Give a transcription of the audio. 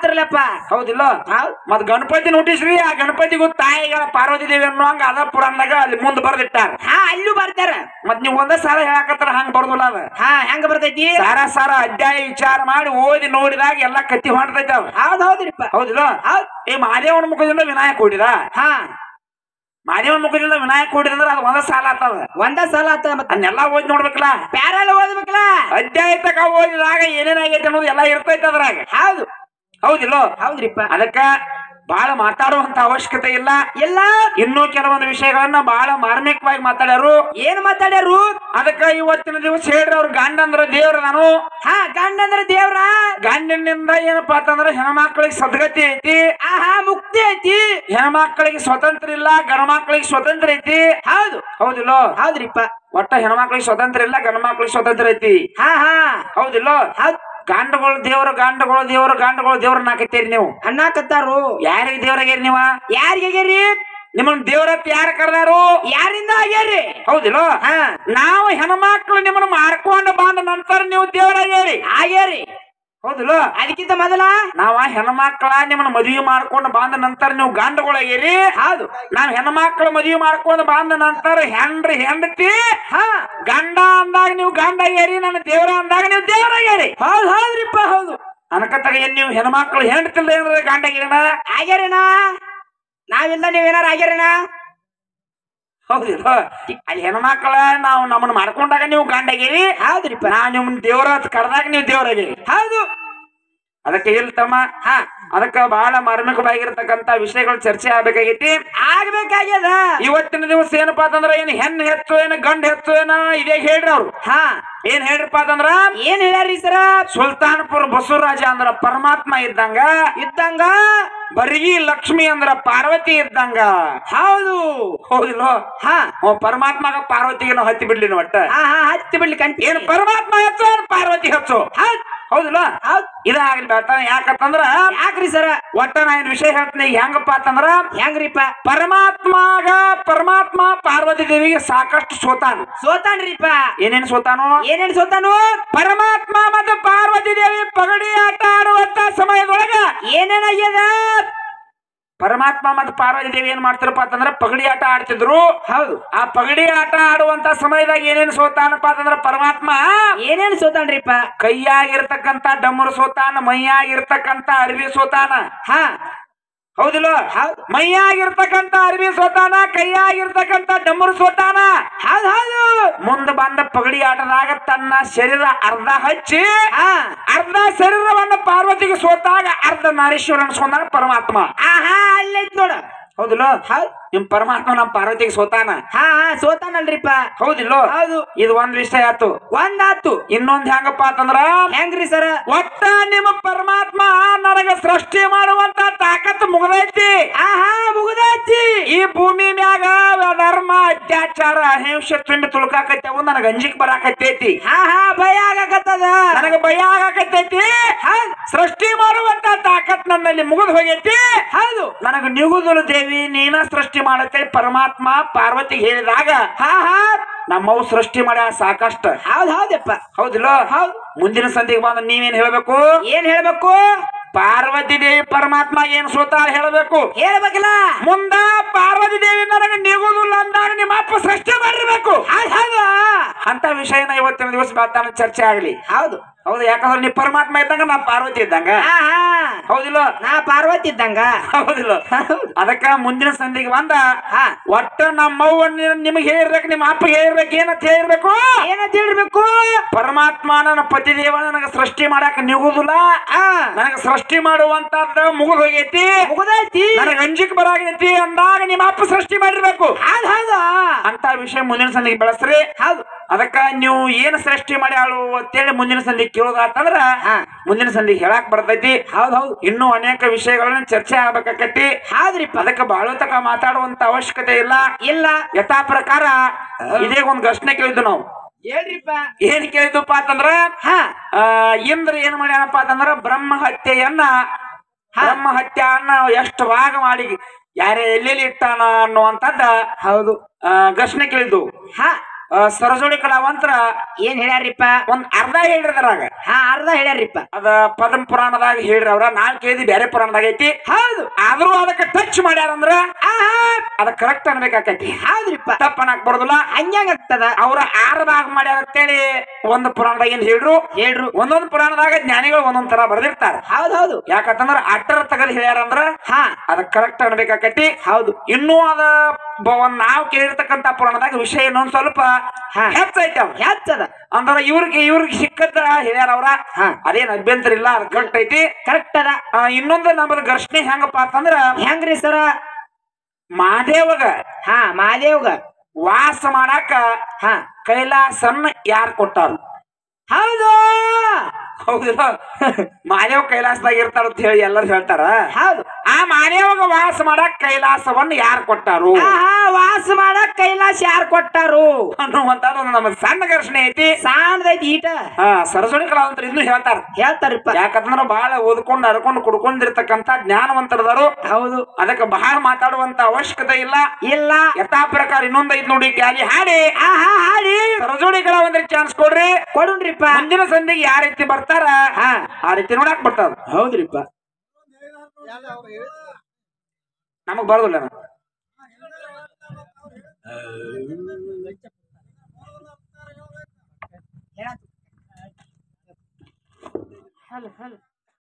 ಮಾಡ್ತಾರಲ್ಲಪ್ಪ ಹೌದಿಲ್ಲ ಹೌದ್ ಮತ್ ಗಣಪತಿ ನೋಟಿಸ್ರಿ ಆ ಗಣಪತಿಗೂ ತಾಯಿಗಳ ಪಾರ್ವತಿ ದೇವಿ ಅನ್ನೋ ಹಂಗ ಅದ ಪುರಾಣದಾಗ ಅಲ್ಲಿ ಮುಂದ್ ಬರ್ದಿಟ್ಟಾರ ಹಾ ಅಲ್ಲೂ ಬರ್ತಾರ ಮತ್ ನೀವ್ ಒಂದೇ ಸಾಲ ಹೇಳಕತ್ತಾರ ಹಂಗ ಬರ್ದಿಲ್ಲ ಅದ ಹಾ ಹೆಂಗ ಬರ್ತೈತಿ ಸಾರ ಸಾರ ಅಧ್ಯಾಯ ವಿಚಾರ ಮಾಡಿ ಓದಿ ನೋಡಿದಾಗ ಎಲ್ಲಾ ಕತ್ತಿ ಹೊಂಟೈತೆ ಅವ ಹೌದ್ ಹೌದ್ರಿಪ್ಪ ಹೌದಿಲ್ಲ ಹೌದ್ ಈ ಮಹಾದೇವನ ಮುಖದಿಂದ ವಿನಾಯಕ ಹೊಡಿದ ಹಾ ಮಹಾದೇವನ ಮುಖದಿಂದ ವಿನಾಯಕ ಹೊಡಿದಂದ್ರ ಅದು ಒಂದ ಸಾಲ ಆಗ್ತದ ಒಂದ ಸಲ ಆತ ಮತ್ತ ಅದನ್ನೆಲ್ಲಾ ಓದಿ ನೋಡ್ಬೇಕಲ್ಲ ಪ್ಯಾರಲ್ಲ ಓದ್ಬೇಕಲ್ಲ ಅಧ್ಯಾಯ ತಕ ಓದಿದಾಗ ಏನೇನಾಗೈತೆ ಅನ್ನೋದು ಎಲ್ಲಾ ಇರ್ತೈತೆ ಅದ್ರಾಗ ಹೌದು ಹೌದಿಲ್ಲ ಹೌದ್ರಿಪ್ಪ ಅದಕ್ಕ ಬಹಳ ಮಾತಾಡುವಂತ ಅವಶ್ಯಕತೆ ಇಲ್ಲ ಎಲ್ಲ ಇನ್ನೂ ಕೆಲವೊಂದು ವಿಷಯಗಳನ್ನ ಬಹಳ ಮಾರ್ಮಿಕವಾಗಿ ಮಾತಾಡ್ಯಾರು ಏನ್ ಮಾತಾಡ್ಯಾರು ಅದಕ್ಕ ಇವತ್ತಿನ ದಿವಸ ಹೇಳ್ರಿ ಅವ್ರ ಗಂಡ ಅಂದ್ರ ದೇವ್ರ ನಾನು ಹಾ ಗಂಡ ಅಂದ್ರ ದೇವ್ರ ಗಂಡನಿಂದ ಏನಪ್ಪಾ ಅಂತಂದ್ರ ಹೆಣ್ಮಕ್ಳಿಗೆ ಸದ್ಗತಿ ಐತಿ ಆಹಾ ಮುಕ್ತಿ ಐತಿ ಹೆಣ್ಮಕ್ಳಿಗೆ ಸ್ವತಂತ್ರ ಇಲ್ಲ ಗಂಡ್ಮಕ್ಳಿಗೆ ಸ್ವತಂತ್ರ ಐತಿ ಹೌದು ಹೌದಿಲ್ಲ ಹೌದ್ರಿಪ್ಪ ಒಟ್ಟ ಹೆಣ್ಮಕ್ಳಿಗೆ ಸ್ವತಂತ್ರ ಇಲ್ಲ ಗಂಡ್ಮಕ್ಳಿಗೆ ಸ್ವತಂತ್ರ ಐತಿ ಹಾ ಹಾ ಹೌದಿಲ್ಲ ಹೌದ್ ಗಂಡಗಳು ದೇವ್ರ ಗಂಡಗಳು ದೇವ್ರ ಗಂಡಗಳು ದೇವ್ರ ನಾಕತ್ತೀರಿ ನೀವು ಅಣ್ಣಾಕತ್ತಾರು ಯಾರಿಗೆ ದೇವ್ರಾಗ್ಯಾರಿ ನೀವ ಯಾರಿಗೆ ಆಗ್ಯಾರಿ ನಿಮ್ಮನ್ ದೇವ್ರತ್ ಯಾರ ಕರ್ದಾರು ಯಾರಿಂದ ಆಗ್ಯಾರಿ ಹೌದಿಲ್ಲ ಹಾ ನಾವು ಹೆಣ್ಮಕ್ಳು ನಿಮ್ಮನ್ನ ಮಾರ್ಕೊಂಡು ಬಂದ ನಂತರ ನೀವು ದೇವರಾಗ್ಯಾರಿ ಆಗ್ಯಾರಿ ಹೌದಿಲ್ಲ ಅದಕ್ಕಿಂತ ಮೊದಲ ನಾವ ಹೆಣ್ಮಕ್ಳ ನಿಮ್ಮನ್ನ ಮದುವೆ ಮಾಡ್ಕೊಂಡು ಬಂದ ನಂತರ ನೀವು ಗಂಡಗಳಾಗ್ಯಾರಿ ಹೌದು ನಾವ್ ಹೆಣ್ಮಕ್ಳು ಮದುವೆ ಮಾಡ್ಕೊಂಡು ಬಂದ ನಂತರ ಹೆಂಡ್ರಿ ಹೆಂಡತಿ ಹಾ ಗಂಡ ಅಂದಾಗ ನೀವು ಗಂಡ ಆಗ್ಯಾರಿ ನನ್ನ ದೇವ್ರ ಅಂದಾಗ ನೀವು ದೇವರಾಗ್ಯಾರಿ ಹೌದ್ ಹೌದ್ರಿಪ್ಪ ಹೌದು ಅನಕತ್ತಾಗ ಏನ್ ನೀವು ಹೆಣ್ಮಕ್ಳು ಹೆಂಡತಿಲ್ಲ ಏನಾರ ಗಂಡ ಆಗ್ಯಾರನ ಆಗ್ಯಾರೇನ ನಾವಿಲ್ಲ ನೀವೇನಾರ ಆಗ್ಯಾರೇನ ಹೌದಿಲ್ಲ ಅಲ್ಲಿ ಹೆಣ್ಮಕ್ಳ ನಾವು ನಮ್ಮನ್ನ ಮಾಡ್ಕೊಂಡಾಗ ನೀವು ಗಂಡ ಆಗ್ಯಾರಿ ಹೌದ್ರಿಪ್ಪ ನಾವ್ ನಿಮ್ಮನ್ನ ದೇವ್ರ ಕರೆದಾಗ ನೀವು ದೇವ್ರಾಗ್ಯಾರಿ ಹೌದು ಅದಕ್ಕೆ ಇಲ್ಲ ತಮ್ಮ ಹಾ ಅದಕ್ಕ ಬಹಳ ಮಾರ್ಮಿಕವಾಗಿರ್ತಕ್ಕಂತ ವಿಷಯಗಳು ಚರ್ಚೆ ಆಗ್ಬೇಕಾಗೈತಿ ಆಗ್ಬೇಕಾಗ್ಯದ ಇವತ್ತಿನ ದಿವಸ ಏನಪ್ಪಾ ಅಂತಂದ್ರ ಏನ್ ಹೆಣ್ಣು ಹೆಚ್ಚು ಏನ ಗಂಡ ಹೆಚ್ಚು ಏನ ಇದೇ ಹೇಳ್ರಿ ಅವ್ರು ಹಾ ಏನ್ ಹೇಳ್ರಪ್ಪ ಅಂತಂದ್ರ ಏನ್ ಹೇಳ್ಯಾರಿ ಸರ ಸುಲ್ತಾನ್ಪುರ ಬಸವರಾಜ ಅಂದ್ರ ಪರಮಾತ್ಮ ಇದ್ದಂಗ ಇದ್ದಂಗ ಬರಿಗಿ ಲಕ್ಷ್ಮಿ ಅಂದ್ರ ಪಾರ್ವತಿ ಇದ್ದಂಗ ಹೌದು ಹೌದಿಲ್ಲ ಹಾ ಅವ ಪರಮಾತ್ಮಗ ಪಾರ್ವತಿಗೆ ನಾವು ಹತ್ತಿ ಬಿಡ್ಲಿನ ಒಟ್ಟ ಹಾ ಹಾ ಹತ್ತಿ ಬಿಡ್ಲಿ ಕಂಟಿ ಏನ್ ಪರಮಾತ್ಮ ಹೆಚ್ಚು ಏನ್ ಪಾರ್ವತಿ ಹೆಚ್ಚು ಹೌದ್ ಹೌದಿಲ್ಲ ಹೌದ್ ಇದಾಗ್ಲಿ ಬೇಟ ಯಾಕಂತಂದ್ರ ಯಾಕ್ರಿ ಸರ ಒಟ್ಟ ನಾ ಏನ್ ವಿಷಯ ಹೇಳ್ತೀನಿ ಹೆಂಗಪ್ಪ ಅಂತಂದ್ರ ಹೆಂಗ್ರಿಪ್ಪ ಪರಮಾತ್ಮಗ ಪರಮಾತ್ಮ ಪಾರ್ವತಿ ದೇವಿಗೆ ಸಾಕಷ್ಟು ಸೋತಾನ ಸೋತಾನ್ರಿಪ್ಪ ಏನೇನ್ ಸೋತಾನು ಏನೇನ್ ಸೋತಾನು ಪರಮಾತ್ಮ ಮತ್ತು ಪಾರ್ವತಿ ದೇವಿ ಪಗಡಿ ಆಟ ಆಡುವಂತ ಸಮಯದೊಳಗ ಏನೇನಾಗ್ಯದ ಪರಮಾತ್ಮ ಮತ್ತು ಪಾರ್ವತಿ ದೇವಿ ಏನ್ ಮಾಡ್ತಾರಪ್ಪ ಅಂತಂದ್ರ ಪಗಡಿ ಆಟ ಆಡ್ತಿದ್ರು ಹೌದು ಆ ಪಗಡಿ ಆಟ ಆಡುವಂತ ಸಮಯದಾಗ ಏನೇನ್ ಸೋತಾನಪ್ಪ ಅಂತಂದ್ರ ಪರಮಾತ್ಮ ಏನೇನ್ ಸೋತಾನ್ರಿಪ್ಪ ಕೈಯಾಗಿರ್ತಕ್ಕಂತ ಡಮರು ಸೋತಾನ ಮೈಯಾಗಿರ್ತಕ್ಕಂತ ಅರಿವಿ ಸೋತಾನ ಹಾ ಹೌದಿಲ್ಲ ಹೌದ್ ಮೈಯಾಗಿರ್ತಕ್ಕಂತ ಅರಿವಿ ಸೋತಾನ ಕೈಯಾಗಿರ್ತಕ್ಕಂತ ಡಮರು ಸೋತಾನ ಹೌದ್ ಹೌದು ಮುಂದೆ ಬಂದ ಪಗಡಿ ಆಟದಾಗ ತನ್ನ ಶರೀರ ಅರ್ಧ ಹಚ್ಚಿ ಹಾ ಅರ್ಧ ಶರೀರವನ್ನ ಪಾರ್ವತಿಗೆ ಸೋತಾಗ ಅರ್ಧ ನಾರೀಶ್ವರ ಅನ್ಸ್ಕೊಂಡಾಗ ಪರಮಾತ್ಮ ಆಹಾ ಅಲ್ಲೈತ್ ನೋಡ ಹೌದಿಲ್ಲ ಹೌದ್ ನಿಮ್ ಪರಮಾತ್ಮ ನಮ್ಮ ಪಾರ್ವತಿಗೆ ಸೋತಾನ ಹಾ ಹಾ ಸೋತಾನಲ್ರಿಪ್ಪ ಹೌದಿಲ್ಲ ಹೌದು ಇದು ಒಂದ್ ವಿಷಯ ಆತು ಒಂದಾತು ಇನ್ನೊಂದ್ ಹೆಂಗಪ್ಪ ಅಂತಂದ್ರ ಹೆಂಗ್ರಿ ಸರ ಒಟ್ಟ ನಿಮ್ಮ ಪರಮಾತ್ಮ ನನಗ ಸೃಷ್ಟಿ ಮಾಡುವಂತ ತಾಕತ್ ಮುಗದೈತಿ ಆಹಾ ಮುಗುದಾಚಿ ಈ ಭೂಮಿ ಮ್ಯಾಗ ಧರ್ಮ ಅತ್ಯಾಚಾರ ಅಹಿಂಸೆ ತುಂಡಿ ತುಳ್ಕಾಕತ್ತೇವು ನನಗ ಅಂಜಿಕ್ ಬರಾಕತ್ತೈತಿ ಹಾ ಹಾ ಭಯ ಆಗಕತ್ತದ ನನಗ ಭಯ ಆಗಾಕತ್ತೈತಿ ಹೌದ್ ಸೃಷ್ಟಿ ಮಾಡುವಂತ ತಾಕತ್ ನನ್ನಲ್ಲಿ ಮುಗಿದು ಹೋಗೈತಿ ಹೌದು ನನಗ ನಿಗುದಲು ದೇವಿ ನೀನ ಸೃಷ್ಟಿ ಮಾಡತ್ತೆ ಪರಮಾತ್ಮ ಪಾರ್ವತಿ ಹೇಳಿದಾಗ ಹಾ ಹಾ ನಮ್ಮವು ಸೃಷ್ಟಿ ಮಾಡ್ಯ ಸಾಕಷ್ಟ ಹೌದ್ ಹೌದಪ್ಪ ಹೌದಿಲ್ಲ ಹೌದ್ ಮುಂದಿನ ಸಂಧಿಗೆ ಬಂದ ನೀವೇನ್ ಹೇಳ್ಬೇಕು ಏನ್ ಹೇಳ್ಬೇಕು ಪಾರ್ವತಿ ದೇವಿ ಪರಮಾತ್ಮ ಏನ್ ಸೋತಾಳ ಹೇಳ್ಬೇಕು ಹೇಳ್ಬೇಕಲ್ಲ ಮುಂದ ಪಾರ್ವತಿ ದೇವಿ ನನಗೆ ನಿಗುದಿಲ್ಲ ಅಂದಾಗ ನಿಮ್ಮ ಅಪ್ಪ ಸೃಷ್ಟಿ ಮಾಡಿರ್ಬೇಕು ಹೌದ್ ಹೌದು ಅಂತ ವಿಷಯನ ಇವತ್ತಿನ ದಿವಸ ಮಾತಾಡ ಚರ್ಚೆ ಆಗ್ಲಿ ಹೌದು ಹೌದು ಯಾಕಂದ್ರೆ ನೀ ಪರಮಾತ್ಮ ಇದ್ದಂಗ ನಾ ಪಾರ್ವತಿ ಇದ್ದಂಗ ಹಾ ಹಾ ಹೌದಿಲ್ಲ ನಾ ಪಾರ್ವತಿ ಇದ್ದಂಗ ಹೌದಿಲ್ಲ ಹೌದು. ಅದಕ್ಕ ಮುಂದಿನ ಸಂಧಿಗೆ ಬಂದ ಹಾ ಒಟ್ಟ ನಮ್ಮವ್ವ ನಿ- ನಿಮಗೆ ಹೇಳಿರ್ಬೇಕು ನಿಮ್ಮ ಅಪ್ಪ ಹೇಳಿರ್ಬೇಕು ಏನಂತ ಹೇಳಿರ್ಬೇಕು ಏನಂತ ಹೇಳ್ಬೇಕು ಪರಮಾತ್ಮ ನನ್ನ ಪತಿ ದೇವ ನನಗ ಸೃಷ್ಟಿ ಮಾಡಾಕ ನಿಗುದಿಲ್ಲ ಆ ನನಗ ಸೃಷ್ಟಿ ಮಾಡುವಂತದ್ದ ಮುಗಿದು ಹೋಗೈತಿ ಮುಗುದೈತಿ ನನಗ ಅಂಜಿಕ್ ಬರಾಗೈತಿ ಅಂದಾಗ ನಿಮ್ಮ ಅಪ್ಪ ಸೃಷ್ಟಿ ಮಾಡಿರ್ಬೇಕು ಹೌದ್ ಹೌದು ಅಂತ ವಿಷಯ ಮುಂದಿನ ಸಂಧಿಗೆ ಬೆಳೆಸ್ರಿ ಹೌದು ಅದಕ್ಕ ನೀವು ಏನ್ ಸೃಷ್ಟಿ ಮಾಡಿ ಆಳು ಅಂತೇಳಿ ಮುಂದಿನ ಸಂಧಿಗೆ ಕೇಳೋದಾತಂದ್ರ ಹಾ. ಮುಂದಿನ ಸಂಧಿಗೆ ಹೇಳಾಕ್ ಬರ್ತೈತಿ ಹೌದ್ ಹೌದು ಇನ್ನೂ ಅನೇಕ ವಿಷಯಗಳನ್ನ ಚರ್ಚೆ ಆಗ್ಬೇಕಾಕತಿ ಹೌದ್ರಿಪ್ಪ ಅದಕ್ಕೆ ಬಹಳ ತಕ ಮಾತಾಡುವಂತ ಅವಶ್ಯಕತೆ ಇಲ್ಲ ಇಲ್ಲ ಯಥಾ ಪ್ರಕಾರ ಇದೇ ಒಂದ್ ಘರ್ಷಣೆ ಕೇಳಿದ್ದು ನಾವು ಹೇಳ್ರಿಪ್ಪ ಏನ್ ಕೇಳಿದ್ವಪ್ಪ ಅಂತಂದ್ರ ಹಾ ಆ, ಇಂದ್ರ ಏನ್ ಮಾಡ್ಯಾನಪ್ಪ ಅಂತಂದ್ರ ಬ್ರಹ್ಮ ಹತ್ಯೆಯನ್ನ ಬ್ರಹ್ಮ ಹತ್ಯೆಯನ್ನ ಎಷ್ಟು ಭಾಗ ಮಾಡಿ ಯಾರೇ ಎಲ್ಲೆಲ್ಲಿ ಇಟ್ಟಾನ ಅನ್ನುವಂಥದ್ದ ಹೌದು ಆ, ಘರ್ಷಣೆ ಕೇಳಿದ್ವು ಹಾ ಆ, ಸರಜೋಡಿ ಕಲಾವಂತರ ಏನ್ ಹೇಳ್ಯಾರಿಪ್ಪ ಒಂದ್ ಅರ್ಧ ಹೇಳಿದ್ರಾಗ ಹಾ ಅರ್ಧ ಹೇಳ್ಯಾರಿಪ್ಪ ಅದ ಪದಂ ಪುರಾಣದಾಗ ಹೇಳ್ರಿ ಅವ್ರ ನಾಲ್ಕು ಕೇಳಿ ಬೇರೆ ಪುರಾಣದಾಗ ಐತಿ ಹೌದು ಆದ್ರೂ ಅದಕ್ಕೆ ಟಚ್ ಮಾಡ್ಯಾರಂದ್ರ ಆಹಾ ಅದ ಕರೆಕ್ಟ್ ಅನ್ಬೇಕಾಕೈತಿ ಹೌದ್ರಿಪ್ಪ ತಪ್ಪ ಅನ್ನಕ್ ಬರೋದಿಲ್ಲ ಹಂಗ್ಯಾಂಗಾಗ್ತದ ಅವ್ರ ಆರು ಭಾಗ ಮಾಡ್ಯಾರ ಅಂತೇಳಿ ಒಂದು ಪುರಾಣದಾಗ ಏನ್ ಹೇಳ್ರು ಹೇಳ್ರು ಒಂದೊಂದು ಪುರಾಣದಾಗ ಜ್ಞಾನಿಗಳು ಒಂದೊಂದ್ ತರ ಬರ್ದಿರ್ತಾರ ಹೌದ್ ಹೌದು ಯಾಕಂತಂದ್ರ ಅಟ್ಟರ ತಗದ್ ಹೇಳ್ಯಾರಂದ್ರ ಹಾ ಅದ ಕರೆಕ್ಟ್ ಅನ್ಬೇಕಾಕತಿ ಹೌದು ಇನ್ನೂ ಅದ ಬ- ಒಂದ್ ನಾವ್ ಕೇಳಿರ್ತಕ್ಕಂತ ಪುರಾಣದಾಗ ವಿಷಯ ಇನ್ನೊಂದ್ ಸ್ವಲ್ಪ ಹಾ. ಹೆಚ್ಚೈತೆ ಅವ್ ಹೆಚ್ಚದ ಅಂದ್ರ ಇವ್ರಿಗೆ ಇವ್ರಿಗೆ ಸಿಕ್ಕದ ಹೇಳ್ಯಾರ ಅವ್ರ ಹಾ. ಅದೇನ್ ಅಭ್ಯಂತರ ಇಲ್ಲ ಅದ್ ಕರೆಕ್ಟ್ ಐತಿ ಕರೆಕ್ಟ್ ಅದ ಆ, ಇನ್ನೊಂದು ನಮ್ಮದು ಘರ್ಷಣೆ ಹೆಂಗಪ್ಪ ಅಂತಂದ್ರ ಹೆಂಗ್ರಿ ಸರ ಮಹಾದೇವಗ ಹಾ ಮಾದೇವ್ಗ ವಾಸ ಮಾಡಾಕ ಹಾ ಕೈಲಾಸನ್ನ ಯಾರು ಕೊಟ್ಟಾರು ಹೌದು ಹೌದಿಲ್ಲ ಮಹಾದೇವ ಕೈಲಾಸದಾಗ ಇರ್ತಾರ ಅಂತ ಹೇಳಿ ಎಲ್ಲರೂ ಹೇಳ್ತಾರ ಹೌದು ಆ ಮಹಾದೇವಗ ವಾಸ ಮಾಡಾಕ ಕೈಲಾಸವನ್ನ ಯಾರು ಕೊಟ್ಟಾರು ಆಹಾ ವಾಸ ಮಾಡಕ್ ಕೈಲಾಸ ಯಾರು ಕೊಟ್ಟಾರು ಅನ್ನುವಂತ ಒಂದು ನಮ್ಮ ಸಣ್ಣ ಘರ್ಷಣೆ ಐತಿ ಸಾಣದೈತಿ ಈಟ ಹಾ ಸರಸ್ವತಿ ಕಲಾವಂತರು ಇನ್ನೂ ಹೇಳ್ತಾರ ಹೇಳ್ತಾರಿಪ್ಪ ಯಾಕಂದ್ರ ಬಹಳ ಓದ್ಕೊಂಡು ಹರ್ಕೊಂಡು ಕುಡ್ಕೊಂಡಿರ್ತಕ್ಕಂತ ಜ್ಞಾನವಂತರದಾರು ಹೌದು ಅದಕ್ಕೆ ಬಹಳ ಮಾತಾಡುವಂತ ಅವಶ್ಯಕತೆ ಇಲ್ಲ ಇಲ್ಲ ಯಥಾ ಪ್ರಕಾರ ಇನ್ನೊಂದ್ ಐತ್ ನೋಡಿ ಕ್ಯಾಲಿ ಹಾಡಿ ಆಹಾ ಹಾಡಿ ಸರಜೋಡಿ ಕಲಾವಂತರಿಗೆ ಚಾನ್ಸ್ ಕೊಡ್ರಿ ಕೊಡುನ್ರಿಪ್ಪ ಮುಂದಿನ ಸಂಧಿಗೆ ಯಾವ ರೀತಿ ಬರ್ತಾರ ಹಾ ಆ ರೀತಿ ನೋಡಕ್ ಬರ್ತದ ಹೌದ್ರಿಪ್ಪ ನಮಗ್ ಬರೋದಿಲ್ಲ ನಾವು. Hello hello